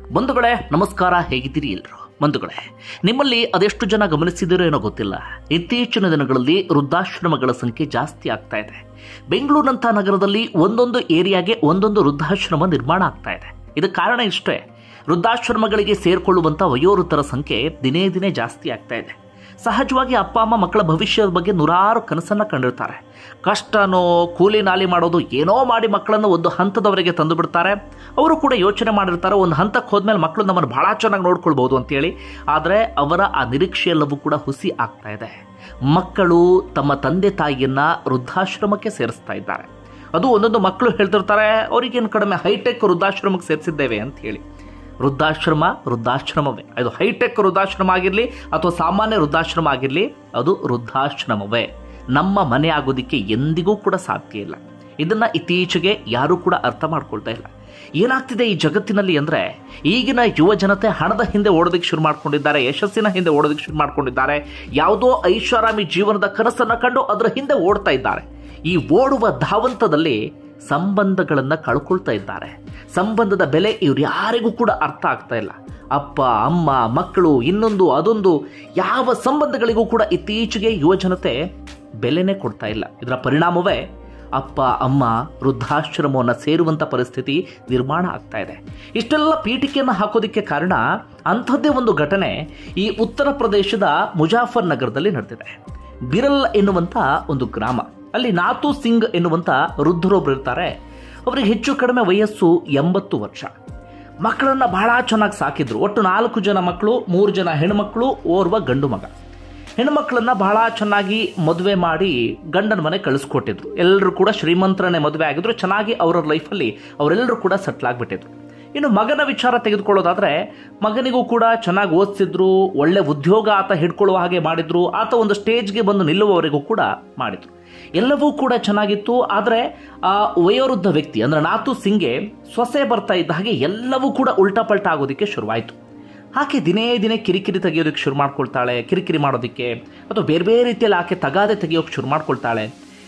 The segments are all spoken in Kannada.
ಬಂಧುಗಳೇ ನಮಸ್ಕಾರ ಹೇಗಿದ್ದೀರಿ ಎಲ್ಲರೂ ಬಂಧುಗಳೇ ನಿಮ್ಮಲ್ಲಿ ಅದೆಷ್ಟು ಜನ ಗಮನಿಸಿದಿರೋ ಏನೋ ಗೊತ್ತಿಲ್ಲ ಇತ್ತೀಚಿನ ದಿನಗಳಲ್ಲಿ ವೃದ್ಧಾಶ್ರಮಗಳ ಸಂಖ್ಯೆ ಜಾಸ್ತಿ ಆಗ್ತಾ ಇದೆ ಬೆಂಗಳೂರಿನಂಥ ನಗರದಲ್ಲಿ ಒಂದೊಂದು ಏರಿಯಾಗೆ ಒಂದೊಂದು ವೃದ್ಧಾಶ್ರಮ ನಿರ್ಮಾಣ ಆಗ್ತಾ ಇದೆ ಇದಕ್ಕೆ ಕಾರಣ ಇಷ್ಟೇ ವೃದ್ಧಾಶ್ರಮಗಳಿಗೆ ಸೇರಿಕೊಳ್ಳುವಂಥ ವಯೋವೃದ್ಧರ ಸಂಖ್ಯೆ ದಿನೇ ದಿನೇ ಜಾಸ್ತಿ ಆಗ್ತಾ ಇದೆ ಸಹಜವಾಗಿ ಅಪ್ಪ ಅಮ್ಮ ಮಕ್ಕಳ ಭವಿಷ್ಯದ ಬಗ್ಗೆ ನೂರಾರು ಕನಸನ್ನ ಕಂಡಿರ್ತಾರೆ ಕಷ್ಟನೋ ಕೂಲಿ ನಾಲಿ ಮಾಡೋದು ಏನೋ ಮಾಡಿ ಮಕ್ಕಳನ್ನು ಒಂದು ಹಂತದವರೆಗೆ ತಂದು ಬಿಡ್ತಾರೆ ಅವರು ಕೂಡ ಯೋಚನೆ ಮಾಡಿರ್ತಾರೆ ಒಂದು ಹಂತಕ್ಕೆ ಹೋದ್ಮೇಲೆ ಮಕ್ಕಳು ನಮ್ಮನ್ನು ಬಹಳ ಚೆನ್ನಾಗಿ ನೋಡ್ಕೊಳ್ಬೋದು ಅಂತೇಳಿ ಆದರೆ ಅವರ ಆ ನಿರೀಕ್ಷೆ ಎಲ್ಲವೂ ಕೂಡ ಹುಸಿ ಆಗ್ತಾ ಇದೆ ಮಕ್ಕಳು ತಮ್ಮ ತಂದೆ ತಾಯಿಯನ್ನ ವೃದ್ಧಾಶ್ರಮಕ್ಕೆ ಸೇರಿಸ್ತಾ ಇದ್ದಾರೆ ಅದು ಒಂದೊಂದು ಮಕ್ಕಳು ಹೇಳ್ತಿರ್ತಾರೆ ಅವ್ರಿಗೇನು ಕಡಿಮೆ ಹೈಟೆಕ್ ವೃದ್ಧಾಶ್ರಮಕ್ಕೆ ಸೇರಿಸಿದ್ದೇವೆ ಅಂತ ಹೇಳಿ ವೃದ್ಧಾಶ್ರಮ ವೃದ್ಧಾಶ್ರಮವೇ ಅದು ಹೈಟೆಕ್ ವೃದ್ಧಾಶ್ರಮ ಆಗಿರಲಿ ಅಥವಾ ಸಾಮಾನ್ಯ ವೃದ್ಧಾಶ್ರಮ ಆಗಿರಲಿ ಅದು ವೃದ್ಧಾಶ್ರಮವೇ ನಮ್ಮ ಮನೆ ಆಗೋದಿಕ್ಕೆ ಎಂದಿಗೂ ಕೂಡ ಸಾಧ್ಯ ಇಲ್ಲ ಇದನ್ನ ಇತ್ತೀಚೆಗೆ ಯಾರೂ ಕೂಡ ಅರ್ಥ ಮಾಡ್ಕೊಳ್ತಾ ಇಲ್ಲ ಏನಾಗ್ತಿದೆ ಈ ಜಗತ್ತಿನಲ್ಲಿ ಅಂದ್ರೆ ಈಗಿನ ಯುವ ಜನತೆ ಹಣದ ಹಿಂದೆ ಓಡೋದಕ್ಕೆ ಶುರು ಮಾಡ್ಕೊಂಡಿದ್ದಾರೆ ಯಶಸ್ಸಿನ ಹಿಂದೆ ಓಡೋದಕ್ಕೆ ಶುರು ಮಾಡ್ಕೊಂಡಿದ್ದಾರೆ ಯಾವುದೋ ಐಷಾರಾಮಿ ಜೀವನದ ಕನಸನ್ನ ಕಂಡು ಅದರ ಹಿಂದೆ ಓಡ್ತಾ ಇದ್ದಾರೆ ಈ ಓಡುವ ಧಾವಂತದಲ್ಲಿ ಸಂಬಂಧಗಳನ್ನ ಕಳ್ಕೊಳ್ತಾ ಇದ್ದಾರೆ ಸಂಬಂಧದ ಬೆಲೆ ಇವ್ರು ಯಾರಿಗೂ ಕೂಡ ಅರ್ಥ ಆಗ್ತಾ ಇಲ್ಲ ಅಪ್ಪ ಅಮ್ಮ ಮಕ್ಕಳು ಇನ್ನೊಂದು ಅದೊಂದು ಯಾವ ಸಂಬಂಧಗಳಿಗೂ ಕೂಡ ಇತ್ತೀಚೆಗೆ ಯುವ ಜನತೆ ಬೆಲೆನೇ ಕೊಡ್ತಾ ಇಲ್ಲ ಇದರ ಪರಿಣಾಮವೇ ಅಪ್ಪ ಅಮ್ಮ ವೃದ್ಧಾಶ್ರಮವನ್ನು ಸೇರುವಂತ ಪರಿಸ್ಥಿತಿ ನಿರ್ಮಾಣ ಆಗ್ತಾ ಇದೆ ಇಷ್ಟೆಲ್ಲ ಪೀಠಿಕೆಯನ್ನು ಹಾಕೋದಿಕ್ಕೆ ಕಾರಣ ಅಂಥದ್ದೇ ಒಂದು ಘಟನೆ ಈ ಉತ್ತರ ಪ್ರದೇಶದ ಮುಜಾಫರ್ ನಗರದಲ್ಲಿ ನಡೆದಿದೆ ಬಿರಲ್ ಎನ್ನುವಂತ ಒಂದು ಗ್ರಾಮ ಅಲ್ಲಿ ನಾತು ಸಿಂಗ್ ಎನ್ನುವಂತ ವೃದ್ಧರೊಬ್ರು ಇರ್ತಾರೆ ಅವರಿಗೆ ಹೆಚ್ಚು ಕಡಿಮೆ ವಯಸ್ಸು ಎಂಬತ್ತು ವರ್ಷ ಮಕ್ಕಳನ್ನ ಬಹಳ ಚೆನ್ನಾಗಿ ಸಾಕಿದ್ರು ಒಟ್ಟು ನಾಲ್ಕು ಜನ ಮಕ್ಕಳು ಮೂರು ಜನ ಹೆಣ್ಮಕ್ಳು ಓರ್ವ ಗಂಡು ಮಗ ಹೆಣ್ಮಕ್ಳನ್ನ ಬಹಳ ಚೆನ್ನಾಗಿ ಮದುವೆ ಮಾಡಿ ಗಂಡನ ಮನೆ ಕಳಿಸ್ಕೊಟ್ಟಿದ್ರು ಎಲ್ಲರೂ ಕೂಡ ಶ್ರೀಮಂತರನ್ನೇ ಮದುವೆ ಆಗಿದ್ರು ಚೆನ್ನಾಗಿ ಅವರ ಲೈಫಲ್ಲಿ ಅವರೆಲ್ಲರೂ ಕೂಡ ಸೆಟ್ಲ್ ಆಗಿಬಿಟ್ಟಿದ್ರು ಇನ್ನು ಮಗನ ವಿಚಾರ ತೆಗೆದುಕೊಳ್ಳೋದಾದ್ರೆ ಮಗನಿಗೂ ಕೂಡ ಚೆನ್ನಾಗಿ ಓದಿಸಿದ್ರು ಒಳ್ಳೆ ಉದ್ಯೋಗ ಆತ ಹಿಡ್ಕೊಳ್ಳುವ ಹಾಗೆ ಮಾಡಿದ್ರು ಆತ ಒಂದು ಸ್ಟೇಜ್ಗೆ ಬಂದು ನಿಲ್ಲುವವರೆಗೂ ಕೂಡ ಮಾಡಿದ್ರು ಎಲ್ಲವೂ ಕೂಡ ಚೆನ್ನಾಗಿತ್ತು ಆದರೆ ಆ ವಯೋವೃದ್ಧ ವ್ಯಕ್ತಿ ಅಂದ್ರೆ ನಾತು ಸಿಂಗೆ ಸೊಸೆ ಬರ್ತಾ ಇದ್ದ ಹಾಗೆ ಎಲ್ಲವೂ ಕೂಡ ಉಲ್ಟಾ ಪಲ್ಟಾ ಆಗೋದಕ್ಕೆ ಶುರುವಾಯಿತು ಆಕೆ ದಿನೇ ದಿನೇ ಕಿರಿಕಿರಿ ತೆಗೆಯೋದಕ್ಕೆ ಶುರು ಮಾಡ್ಕೊಳ್ತಾಳೆ ಕಿರಿಕಿರಿ ಮಾಡೋದಕ್ಕೆ ಅಥವಾ ಬೇರೆ ಬೇರೆ ರೀತಿಯಲ್ಲಿ ಆಕೆ ತಗಾದೆ ತೆಗೆಯೋಕೆ ಶುರು ಮಾಡ್ಕೊಳ್ತಾಳೆ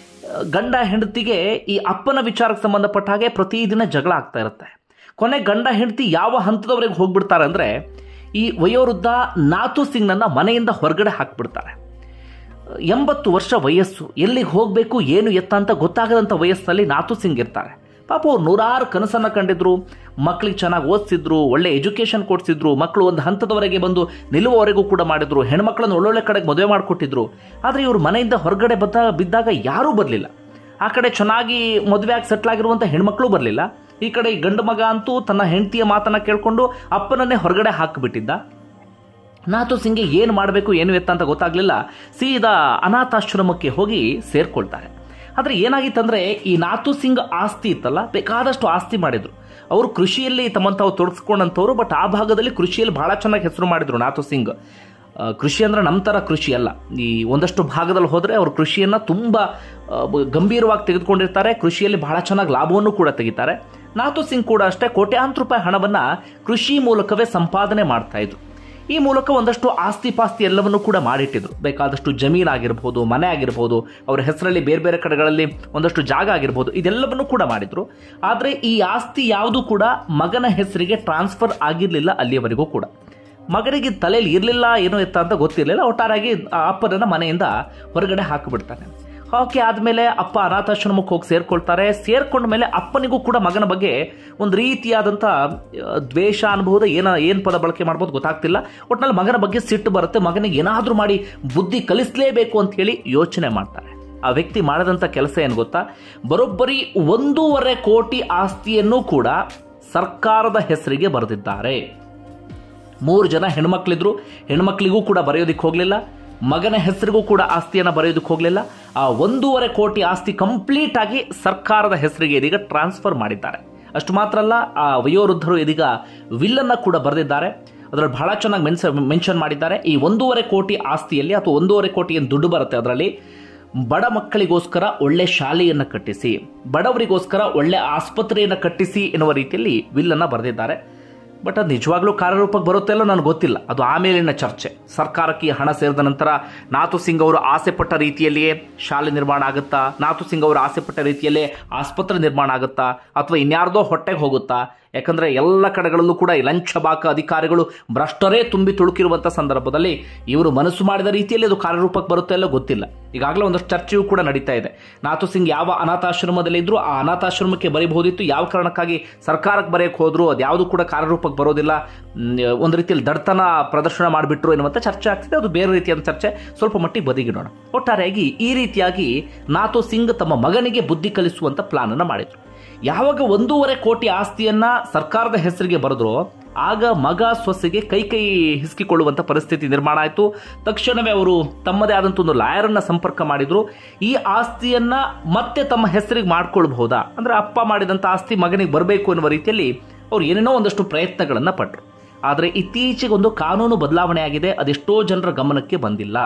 ಗಂಡ ಹೆಂಡತಿಗೆ ಈ ಅಪ್ಪನ ವಿಚಾರಕ್ಕೆ ಸಂಬಂಧಪಟ್ಟ ಹಾಗೆ ಪ್ರತಿದಿನ ಜಗಳ ಆಗ್ತಾ ಇರುತ್ತೆ ಕೊನೆ ಗಂಡ ಹೆಂಡತಿ ಯಾವ ಹಂತದವರೆಗೆ ಹೋಗ್ಬಿಡ್ತಾರೆ ಅಂದ್ರೆ ಈ ವಯೋವೃದ್ಧ ನಾತು ಸಿಂಗ್ನನ್ನ ಮನೆಯಿಂದ ಹೊರಗಡೆ ಹಾಕ್ಬಿಡ್ತಾರೆ ಎಂಬತ್ತು ವರ್ಷ ವಯಸ್ಸು ಎಲ್ಲಿಗೆ ಹೋಗಬೇಕು ಏನು ಎತ್ತ ಅಂತ ಗೊತ್ತಾಗದಂಥ ವಯಸ್ಸಿನಲ್ಲಿ ನಾತು ಸಿಂಗ್ ಇರ್ತಾರೆ ಪಾಪ ಅವ್ರು ನೂರಾರು ಕನಸನ್ನ ಕಂಡಿದ್ರು ಮಕ್ಕಳಿಗೆ ಚೆನ್ನಾಗಿ ಓದಿಸಿದ್ರು ಒಳ್ಳೆ ಎಜುಕೇಶನ್ ಕೊಡ್ಸಿದ್ರು ಮಕ್ಕಳು ಒಂದು ಹಂತದವರೆಗೆ ಬಂದು ನಿಲ್ಲುವವರೆಗೂ ಕೂಡ ಮಾಡಿದ್ರು ಹೆಣ್ಮಕ್ಳನ್ನು ಒಳ್ಳೊಳ್ಳೆ ಕಡೆಗೆ ಮದುವೆ ಮಾಡಿಕೊಟ್ಟಿದ್ರು ಆದರೆ ಇವರು ಮನೆಯಿಂದ ಹೊರಗಡೆ ಬದ್ದ ಬಿದ್ದಾಗ ಯಾರೂ ಬರಲಿಲ್ಲ ಆ ಕಡೆ ಚೆನ್ನಾಗಿ ಮದುವೆ ಆಗಿ ಸೆಟ್ಲ್ ಆಗಿರುವಂಥ ಹೆಣ್ಮಕ್ಳು ಬರಲಿಲ್ಲ ಈ ಕಡೆ ಈ ಗಂಡು ಮಗ ಅಂತೂ ತನ್ನ ಹೆಂಡತಿಯ ಮಾತನ್ನ ಕೇಳಿಕೊಂಡು ಅಪ್ಪನನ್ನೇ ಹೊರಗಡೆ ಹಾಕಿಬಿಟ್ಟಿದ್ದ ನಾತು ಸಿಂಗ್ಗೆ ಏನು ಮಾಡಬೇಕು ಏನು ಎತ್ತ ಅಂತ ಗೊತ್ತಾಗ್ಲಿಲ್ಲ ಸೀದಾ ಅನಾಥಾಶ್ರಮಕ್ಕೆ ಹೋಗಿ ಸೇರ್ಕೊಳ್ತಾರೆ ಆದರೆ ಏನಾಗಿತ್ತಂದ್ರೆ ಈ ನಾತು ಸಿಂಗ್ ಆಸ್ತಿ ಇತ್ತಲ್ಲ ಬೇಕಾದಷ್ಟು ಆಸ್ತಿ ಮಾಡಿದ್ರು ಅವರು ಕೃಷಿಯಲ್ಲಿ ತಮ್ಮನ್ನು ತಾವು ತೊಡಗಿಸ್ಕೊಂಡಂಥವ್ರು ಬಟ್ ಆ ಭಾಗದಲ್ಲಿ ಕೃಷಿಯಲ್ಲಿ ಬಹಳ ಚೆನ್ನಾಗಿ ಹೆಸರು ಮಾಡಿದ್ರು ನಾತು ಸಿಂಗ್ ಆ, ಕೃಷಿ ಅಂದ್ರೆ ನಮ್ಮ ಥರ ಕೃಷಿ ಅಲ್ಲ ಈ ಒಂದಷ್ಟು ಭಾಗದಲ್ಲಿ ಹೋದರೆ ಅವರು ಕೃಷಿಯನ್ನು ತುಂಬ ಆ, ಬ- ಗಂಭೀರವಾಗಿ ತೆಗೆದುಕೊಂಡಿರ್ತಾರೆ ಕೃಷಿಯಲ್ಲಿ ಬಹಳ ಚೆನ್ನಾಗಿ ಲಾಭವನ್ನು ಕೂಡ ತೆಗಿತಾರೆ ನಾತು ಸಿಂಗ್ ಕೂಡ ಅಷ್ಟೇ ಕೋಟ್ಯಾಂತರ ರೂಪಾಯಿ ಹಣವನ್ನ ಕೃಷಿ ಮೂಲಕವೇ ಸಂಪಾದನೆ ಮಾಡ್ತಾ ಇದ್ರು ಈ ಮೂಲಕ ಒಂದಷ್ಟು ಆಸ್ತಿ ಪಾಸ್ತಿ ಎಲ್ಲವನ್ನು ಕೂಡ ಮಾಡಿಟ್ಟಿದ್ರು ಬೇಕಾದಷ್ಟು ಜಮೀನ್ ಆಗಿರ್ಬೋದು ಮನೆ ಆಗಿರ್ಬೋದು ಅವರ ಹೆಸರಲ್ಲಿ ಬೇರೆ ಬೇರೆ ಕಡೆಗಳಲ್ಲಿ ಒಂದಷ್ಟು ಜಾಗ ಆಗಿರ್ಬೋದು ಇದೆಲ್ಲವನ್ನು ಕೂಡ ಮಾಡಿದ್ರು ಆದರೆ ಈ ಆಸ್ತಿ ಯಾವುದು ಕೂಡ ಮಗನ ಹೆಸರಿಗೆ ಟ್ರಾನ್ಸ್ಫರ್ ಆಗಿರಲಿಲ್ಲ ಅಲ್ಲಿಯವರೆಗೂ ಕೂಡ ಮಗನಿಗೆ ತಲೆಯಲ್ಲಿ ಇರಲಿಲ್ಲ ಏನೋ ಎತ್ತ ಅಂತ ಗೊತ್ತಿರಲಿಲ್ಲ ಒಟ್ಟಾರಾಗಿ ಆ ಅಪ್ಪನನ್ನ ಮನೆಯಿಂದ ಹೊರಗಡೆ ಹಾಕಿಬಿಡ್ತಾನೆ ಓಕೆ ಆದಮೇಲೆ ಅಪ್ಪ ಅನಾಥಾಶ್ರಮಕ್ಕೆ ಹೋಗಿ ಸೇರ್ಕೊಳ್ತಾರೆ ಸೇರ್ಕೊಂಡ ಮೇಲೆ ಅಪ್ಪನಿಗೂ ಕೂಡ ಮಗನ ಬಗ್ಗೆ ಒಂದು ರೀತಿಯಾದಂಥ ಆ, ದ್ವೇಷ ಅನ್ಬಹುದು ಏನ ಏನು ಪದ ಬಳಕೆ ಮಾಡ್ಬೋದು ಗೊತ್ತಾಗ್ತಿಲ್ಲ ಒಟ್ನಲ್ಲಿ ಮಗನ ಬಗ್ಗೆ ಸಿಟ್ಟು ಬರುತ್ತೆ ಮಗನಿಗೆ ಏನಾದರೂ ಮಾಡಿ ಬುದ್ಧಿ ಕಲಿಸಲೇಬೇಕು ಅಂತ ಹೇಳಿ ಯೋಚನೆ ಮಾಡ್ತಾರೆ ಆ ವ್ಯಕ್ತಿ ಮಾಡದಂಥ ಕೆಲಸ ಏನು ಗೊತ್ತಾ ಬರೋಬ್ಬರಿ ಒಂದೂವರೆ ಕೋಟಿ ಆಸ್ತಿಯನ್ನು ಕೂಡ ಸರ್ಕಾರದ ಹೆಸರಿಗೆ ಬರೆದಿದ್ದಾರೆ ಮೂರು ಜನ ಹೆಣ್ಮಕ್ಳಿದ್ರು ಹೆಣ್ಮಕ್ಳಿಗೂ ಕೂಡ ಬರೆಯೋದಕ್ಕೆ ಹೋಗಲಿಲ್ಲ ಮಗನ ಹೆಸರಿಗೂ ಕೂಡ ಆಸ್ತಿಯನ್ನು ಬರೆಯೋದಕ್ಕೆ ಹೋಗಲಿಲ್ಲ ಆ ಒಂದೂವರೆ ಕೋಟಿ ಆಸ್ತಿ ಕಂಪ್ಲೀಟ್ ಆಗಿ ಸರ್ಕಾರದ ಹೆಸರಿಗೆ ಇದೀಗ ಟ್ರಾನ್ಸ್ಫರ್ ಮಾಡಿದ್ದಾರೆ ಅಷ್ಟು ಮಾತ್ರ ಅಲ್ಲ ಆ ವಯೋವೃದ್ಧರು ಇದೀಗ ವಿಲ್ಲನ್ನ ಕೂಡ ಬರೆದಿದ್ದಾರೆ ಅದರಲ್ಲಿ ಬಹಳ ಚೆನ್ನಾಗಿ ಮೆನ್ಸ ಮೆನ್ಷನ್ ಮಾಡಿದ್ದಾರೆ ಈ ಒಂದೂವರೆ ಕೋಟಿ ಆಸ್ತಿಯಲ್ಲಿ ಅಥವಾ ಒಂದೂವರೆ ಕೋಟಿ ಏನು ದುಡ್ಡು ಬರುತ್ತೆ ಅದರಲ್ಲಿ ಬಡ ಮಕ್ಕಳಿಗೋಸ್ಕರ ಒಳ್ಳೆ ಶಾಲೆಯನ್ನು ಕಟ್ಟಿಸಿ ಬಡವರಿಗೋಸ್ಕರ ಒಳ್ಳೆ ಆಸ್ಪತ್ರೆಯನ್ನು ಕಟ್ಟಿಸಿ ಎನ್ನುವ ರೀತಿಯಲ್ಲಿ ವಿಲ್ಲನ್ನ ಬರೆದಿದ್ದಾರೆ ಬಟ್ ಅದು ನಿಜವಾಗ್ಲೂ ಕಾರ್ಯರೂಪಕ್ಕೆ ಬರುತ್ತೆ ಅಲ್ಲೋ ನನಗೆ ಗೊತ್ತಿಲ್ಲ ಅದು ಆಮೇಲಿನ ಚರ್ಚೆ ಸರ್ಕಾರಕ್ಕೆ ಈ ಹಣ ಸೇರಿದ ನಂತರ ನಾತು ಸಿಂಗ್ ಅವರು ಆಸೆ ಪಟ್ಟ ರೀತಿಯಲ್ಲಿಯೇ ಶಾಲೆ ನಿರ್ಮಾಣ ಆಗುತ್ತಾ ನಾತು ಸಿಂಗ್ ಅವರು ಆಸೆ ಪಟ್ಟ ರೀತಿಯಲ್ಲೇ ಆಸ್ಪತ್ರೆ ನಿರ್ಮಾಣ ಆಗುತ್ತಾ ಅಥವಾ ಇನ್ಯಾರ್ದೋ ಹೊಟ್ಟೆಗೆ ಹೋಗುತ್ತಾ ಯಾಕಂದರೆ ಎಲ್ಲ ಕಡೆಗಳಲ್ಲೂ ಕೂಡ ಈ ಲಂಚಬಾಕ ಅಧಿಕಾರಿಗಳು ಭ್ರಷ್ಟರೇ ತುಂಬಿ ತುಳುಕಿರುವಂಥ ಸಂದರ್ಭದಲ್ಲಿ ಇವರು ಮನಸ್ಸು ಮಾಡಿದ ರೀತಿಯಲ್ಲಿ ಅದು ಕಾರ್ಯರೂಪಕ್ಕೆ ಬರುತ್ತೆ ಅಲ್ಲೋ ಗೊತ್ತಿಲ್ಲ ಈಗಾಗಲೇ ಒಂದಷ್ಟು ಚರ್ಚೆಯೂ ಕೂಡ ನಡೀತಾ ಇದೆ ನಾಥು ಸಿಂಗ್ ಯಾವ ಅನಾಥಾಶ್ರಮದಲ್ಲಿ ಇದ್ರು ಆ ಅನಾಥಾಶ್ರಮಕ್ಕೆ ಬರೀಬಹುದಿತ್ತು ಯಾವ ಕಾರಣಕ್ಕಾಗಿ ಸರ್ಕಾರಕ್ಕೆ ಬರೆಯಕ್ಕೆ ಹೋದ್ರು ಅದು ಯಾವುದು ಕೂಡ ಕಾರ್ಯರೂಪಕ್ಕೆ ಬರೋದಿಲ್ಲ ಮ್, ಒಂದು ರೀತಿಯಲ್ಲಿ ದಡ್ತನ ಪ್ರದರ್ಶನ ಮಾಡಿಬಿಟ್ರು ಎನ್ನುವಂಥ ಚರ್ಚೆ ಆಗ್ತಿದೆ ಅದು ಬೇರೆ ರೀತಿಯಾದ ಚರ್ಚೆ ಸ್ವಲ್ಪ ಮಟ್ಟಿಗೆ ಬದಿಗಿಡೋಣ ಒಟ್ಟಾರೆಯಾಗಿ ಈ ರೀತಿಯಾಗಿ ನಾಥು ಸಿಂಗ್ ತಮ್ಮ ಮಗನಿಗೆ ಬುದ್ಧಿ ಕಲಿಸುವಂತ ಪ್ಲಾನ್ ಅನ್ನ ಮಾಡಿದ್ರು ಯಾವಾಗ ಒಂದೂವರೆ ಕೋಟಿ ಆಸ್ತಿಯನ್ನ ಸರ್ಕಾರದ ಹೆಸರಿಗೆ ಬರೆದ್ರು ಆಗ ಮಗ ಸೊಸೆಗೆ ಕೈ ಕೈ ಹಿಸ್ಕಿಕೊಳ್ಳುವಂತ ಪರಿಸ್ಥಿತಿ ನಿರ್ಮಾಣ ಆಯಿತು ತಕ್ಷಣವೇ ಅವರು ತಮ್ಮದೇ ಆದಂಥ ಒಂದು ಲಾಯರನ್ನ ಸಂಪರ್ಕ ಮಾಡಿದ್ರು ಈ ಆಸ್ತಿಯನ್ನ ಮತ್ತೆ ತಮ್ಮ ಹೆಸರಿಗೆ ಮಾಡ್ಕೊಳ್ಬಹುದಾ ಅಂದ್ರೆ ಅಪ್ಪ ಮಾಡಿದಂಥ ಆಸ್ತಿ ಮಗನಿಗೆ ಬರಬೇಕು ಎನ್ನುವ ರೀತಿಯಲ್ಲಿ ಅವ್ರು ಏನೇನೋ ಒಂದಷ್ಟು ಪ್ರಯತ್ನಗಳನ್ನ ಪಟ್ಟರು ಆದರೆ ಇತ್ತೀಚೆಗೆ ಒಂದು ಕಾನೂನು ಬದಲಾವಣೆ ಆಗಿದೆ ಅದೆಷ್ಟೋ ಜನರ ಗಮನಕ್ಕೆ ಬಂದಿಲ್ಲ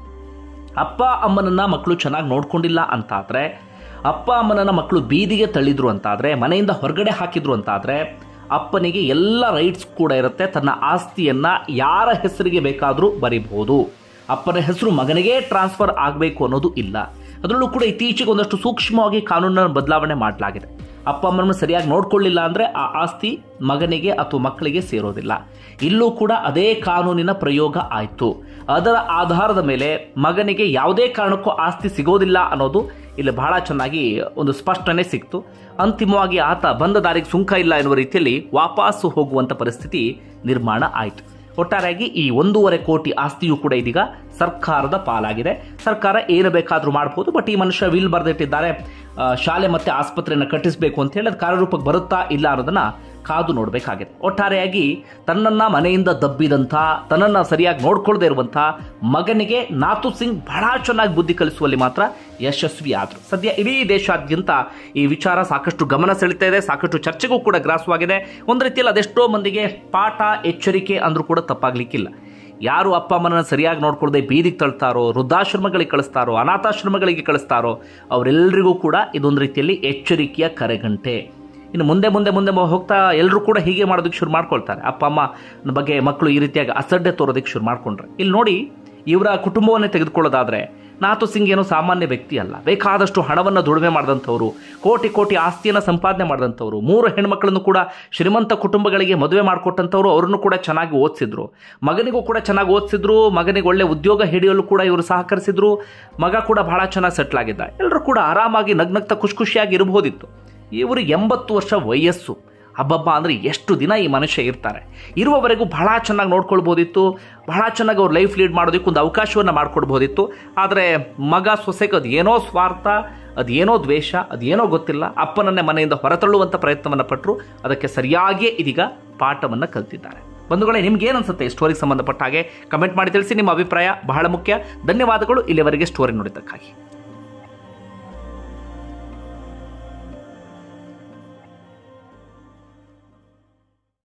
ಅಪ್ಪ ಅಮ್ಮನನ್ನ ಮಕ್ಕಳು ಚೆನ್ನಾಗಿ ನೋಡ್ಕೊಂಡಿಲ್ಲ ಅಂತಾದ್ರೆ ಅಪ್ಪ ಅಮ್ಮನನ್ನ ಮಕ್ಕಳು ಬೀದಿಗೆ ತಳ್ಳಿದ್ರು ಅಂತಾದ್ರೆ ಮನೆಯಿಂದ ಹೊರಗಡೆ ಹಾಕಿದ್ರು ಅಂತಾದ್ರೆ ಅಪ್ಪನಿಗೆ ಎಲ್ಲ ರೈಟ್ಸ್ ಕೂಡ ಇರುತ್ತೆ ತನ್ನ ಆಸ್ತಿಯನ್ನ ಯಾರ ಹೆಸರಿಗೆ ಬೇಕಾದರೂ ಬರೀಬಹುದು ಅಪ್ಪನ ಹೆಸರು ಮಗನಿಗೆ ಟ್ರಾನ್ಸ್ಫರ್ ಆಗಬೇಕು ಅನ್ನೋದು ಇಲ್ಲ ಅದರಲ್ಲೂ ಕೂಡ ಇತ್ತೀಚೆಗೆ ಒಂದಷ್ಟು ಸೂಕ್ಷ್ಮವಾಗಿ ಕಾನೂನನ್ನು ಬದಲಾವಣೆ ಮಾಡಲಾಗಿದೆ ಅಪ್ಪ ಅಮ್ಮನನ್ನು ಸರಿಯಾಗಿ ನೋಡ್ಕೊಳ್ಳಿಲ್ಲ ಅಂದ್ರೆ ಆ ಆಸ್ತಿ ಮಗನಿಗೆ ಅಥವಾ ಮಕ್ಕಳಿಗೆ ಸೇರೋದಿಲ್ಲ ಇಲ್ಲೂ ಕೂಡ ಅದೇ ಕಾನೂನಿನ ಪ್ರಯೋಗ ಆಯಿತು ಅದರ ಆಧಾರದ ಮೇಲೆ ಮಗನಿಗೆ ಯಾವುದೇ ಕಾರಣಕ್ಕೂ ಆಸ್ತಿ ಸಿಗೋದಿಲ್ಲ ಅನ್ನೋದು ಇಲ್ಲಿ ಬಹಳ ಚೆನ್ನಾಗಿ ಒಂದು ಸ್ಪಷ್ಟನೆ ಸಿಕ್ತು ಅಂತಿಮವಾಗಿ ಆತ ಬಂದ ದಾರಿಗೆ ಸುಂಕ ಇಲ್ಲ ಎನ್ನುವ ರೀತಿಯಲ್ಲಿ ವಾಪಸ್ಸು ಹೋಗುವಂತ ಪರಿಸ್ಥಿತಿ ನಿರ್ಮಾಣ ಆಯಿತು ಒಟ್ಟಾರೆಯಾಗಿ ಈ ಒಂದೂವರೆ ಕೋಟಿ ಆಸ್ತಿಯೂ ಕೂಡ ಇದೀಗ ಸರ್ಕಾರದ ಪಾಲಾಗಿದೆ ಸರ್ಕಾರ ಏನು ಬೇಕಾದರೂ ಮಾಡಬಹುದು ಬಟ್ ಈ ಮನುಷ್ಯ ವಿಲ್ ಬರೆದಿಟ್ಟಿದ್ದಾರೆ ಆ, ಶಾಲೆ ಮತ್ತೆ ಆಸ್ಪತ್ರೆಯನ್ನು ಕಟ್ಟಿಸಬೇಕು ಅಂತ ಹೇಳಿ ಅದು ಕಾರ್ಯರೂಪಕ್ಕೆ ಬರುತ್ತಾ ಇಲ್ಲ ಅನ್ನೋದನ್ನ ಕಾದು ನೋಡಬೇಕಾಗಿದೆ ಒಟ್ಟಾರೆಯಾಗಿ ತನ್ನನ್ನ ಮನೆಯಿಂದ ದಬ್ಬಿದಂಥ ತನ್ನನ್ನ ಸರಿಯಾಗಿ ನೋಡ್ಕೊಳ್ದೇ ಇರುವಂಥ ಮಗನಿಗೆ ನಾಥು ಸಿಂಗ್ ಬಹಳ ಚೆನ್ನಾಗಿ ಬುದ್ಧಿ ಕಲಿಸುವಲ್ಲಿ ಮಾತ್ರ ಯಶಸ್ವಿ ಆದರು ಸದ್ಯ ಇಡೀ ದೇಶಾದ್ಯಂತ ಈ ವಿಚಾರ ಸಾಕಷ್ಟು ಗಮನ ಸೆಳೀತಾ ಇದೆ ಸಾಕಷ್ಟು ಚರ್ಚೆಗೂ ಕೂಡ ಗ್ರಾಸವಾಗಿದೆ ಒಂದು ರೀತಿಯಲ್ಲಿ ಅದೆಷ್ಟೋ ಮಂದಿಗೆ ಪಾಠ ಎಚ್ಚರಿಕೆ ಅಂದ್ರೂ ಕೂಡ ತಪ್ಪಾಗ್ಲಿಕ್ಕಿಲ್ಲ ಯಾರು ಅಪ್ಪ ಅಮ್ಮನ ಸರಿಯಾಗಿ ನೋಡ್ಕೊಳ್ದೆ ಬೀದಿಗೆ ತಳ್ತಾರೋ ವೃದ್ಧಾಶ್ರಮಗಳಿಗೆ ಕಳಿಸ್ತಾರೋ ಅನಾಥಾಶ್ರಮಗಳಿಗೆ ಕಳಿಸ್ತಾರೋ ಅವರೆಲ್ಲರಿಗೂ ಕೂಡ ಇದೊಂದು ರೀತಿಯಲ್ಲಿ ಎಚ್ಚರಿಕೆಯ ಕರೆಗಂಟೆ ಇನ್ನು ಮುಂದೆ ಮುಂದೆ ಮುಂದೆ ಮ- ಹೋಗ್ತಾ ಎಲ್ಲರೂ ಕೂಡ ಹೀಗೆ ಮಾಡೋದಕ್ಕೆ ಶುರು ಮಾಡ್ಕೊಳ್ತಾರೆ ಅಪ್ಪ ಅಮ್ಮ ಬಗ್ಗೆ ಮಕ್ಕಳು ಈ ರೀತಿಯಾಗಿ ಅಸಡ್ಡೆ ತೋರೋದಕ್ಕೆ ಶುರು ಮಾಡ್ಕೊಂಡ್ರೆ ಇಲ್ಲಿ ನೋಡಿ ಇವರ ಕುಟುಂಬವನ್ನೇ ತೆಗೆದುಕೊಳ್ಳೋದಾದ್ರೆ ನಾಥು ಸಿಂಗ್ ಏನೋ ಸಾಮಾನ್ಯ ವ್ಯಕ್ತಿ ಅಲ್ಲ ಬೇಕಾದಷ್ಟು ಹಣವನ್ನು ದುಡಿಮೆ ಮಾಡಿದಂಥವ್ರು ಕೋಟಿ ಕೋಟಿ ಆಸ್ತಿಯನ್ನು ಸಂಪಾದನೆ ಮಾಡಿದಂಥವ್ರು ಮೂರು ಹೆಣ್ಮಕ್ಳನ್ನು ಕೂಡ ಶ್ರೀಮಂತ ಕುಟುಂಬಗಳಿಗೆ ಮದುವೆ ಮಾಡಿಕೊಟ್ಟಂಥವ್ರು ಅವ್ರನ್ನು ಕೂಡ ಚೆನ್ನಾಗಿ ಓದಿಸಿದ್ರು ಮಗನಿಗೂ ಕೂಡ ಚೆನ್ನಾಗಿ ಓದಿಸಿದ್ರು ಮಗನಿಗೆ ಒಳ್ಳೆ ಉದ್ಯೋಗ ಹಿಡಿಯಲು ಕೂಡ ಇವರು ಸಹಕರಿಸಿದ್ರು ಮಗ ಕೂಡ ಬಹಳ ಚೆನ್ನಾಗಿ ಸೆಟ್ಲ್ ಆಗಿದ್ದ ಎಲ್ಲರೂ ಕೂಡ ಆರಾಮಾಗಿ ನಗ್ನಗ್ತಾ ಖುಷಿ ಖುಷಿಯಾಗಿ ಇರಬಹುದಿತ್ತು ಇವರು ಎಂಬತ್ತು ವರ್ಷ ವಯಸ್ಸು ಹಬ್ಬಬ್ಬ ಅಂದರೆ ಎಷ್ಟು ದಿನ ಈ ಮನುಷ್ಯ ಇರ್ತಾರೆ ಇರುವವರೆಗೂ ಬಹಳ ಚೆನ್ನಾಗಿ ನೋಡ್ಕೊಳ್ಬೋದಿತ್ತು ಬಹಳ ಚೆನ್ನಾಗಿ ಅವ್ರು ಲೈಫ್ ಲೀಡ್ ಮಾಡೋದಕ್ಕೆ ಒಂದು ಅವಕಾಶವನ್ನು ಮಾಡಿಕೊಡ್ಬೋದಿತ್ತು ಆದರೆ ಮಗ ಸೊಸೆಗೆ ಅದು ಏನೋ ಸ್ವಾರ್ಥ ಅದೇನೋ ದ್ವೇಷ ಅದೇನೋ ಗೊತ್ತಿಲ್ಲ ಅಪ್ಪನನ್ನೇ ಮನೆಯಿಂದ ಹೊರತಳ್ಳುವಂಥ ಪ್ರಯತ್ನವನ್ನು ಪಟ್ಟರು ಅದಕ್ಕೆ ಸರಿಯಾಗಿಯೇ ಇದೀಗ ಪಾಠವನ್ನು ಕಲ್ತಿದ್ದಾರೆ ಬಂಧುಗಳೇ ನಿಮ್ಗೆ ಏನು ಅನ್ಸುತ್ತೆ ಈ ಸ್ಟೋರಿಗೆ ಸಂಬಂಧಪಟ್ಟ ಹಾಗೆ ಕಮೆಂಟ್ ಮಾಡಿ ತಿಳಿಸಿ ನಿಮ್ಮ ಅಭಿಪ್ರಾಯ ಬಹಳ ಮುಖ್ಯ ಧನ್ಯವಾದಗಳು ಇಲ್ಲಿವರೆಗೆ ಸ್ಟೋರಿ ನೋಡಿದ್ದಕ್ಕಾಗಿ